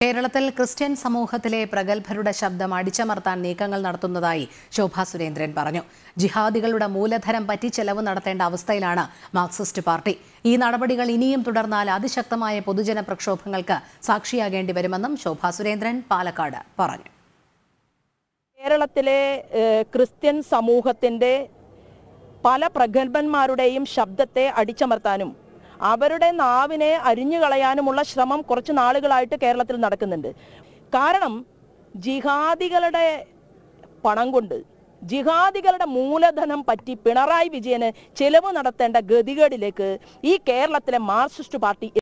കേരളത്തിൽ ക്രിസ്ത്യൻ സമൂഹത്തിലെ പ്രഗത്ഭരുടെ ശബ്ദം അടിച്ചമർത്താൻ നീക്കങ്ങൾ നടത്തുന്നതായി ശോഭാ സുരേന്ദ്രൻ പറഞ്ഞു ജിഹാദികളുടെ മൂലധനം പറ്റി ചെലവ് നടത്തേണ്ട അവസ്ഥയിലാണ് മാർക്സിസ്റ്റ് പാർട്ടി ഈ നടപടികൾ ഇനിയും തുടർന്നാൽ അതിശക്തമായ പൊതുജന പ്രക്ഷോഭങ്ങൾക്ക് സാക്ഷിയാകേണ്ടി വരുമെന്നും ശോഭാ സുരേന്ദ്രൻ പാലക്കാട് പറഞ്ഞു കേരളത്തിലെ ഏഹ്, ക്രിസ്ത്യൻ സമൂഹത്തിൻ്റെ പല പ്രഗത്ഭന്മാരുടെയും ശബ്ദത്തെ അടിച്ചമർത്താനും അവരുടെ നാവിനെ അരിഞ്ഞു കളയാനുമുള്ള ശ്രമം കുറച്ച് നാളുകളായിട്ട് കേരളത്തിൽ നടക്കുന്നുണ്ട് കാരണം ജിഹാദികളുടെ പണം കൊണ്ട് ജിഹാദികളുടെ മൂലധനം പറ്റി പിണറായി വിജയന് ചെലവ് നടത്തേണ്ട ഗതികേടിലേക്ക് ഈ കേരളത്തിലെ മാർക്സിസ്റ്റ് പാർട്ടി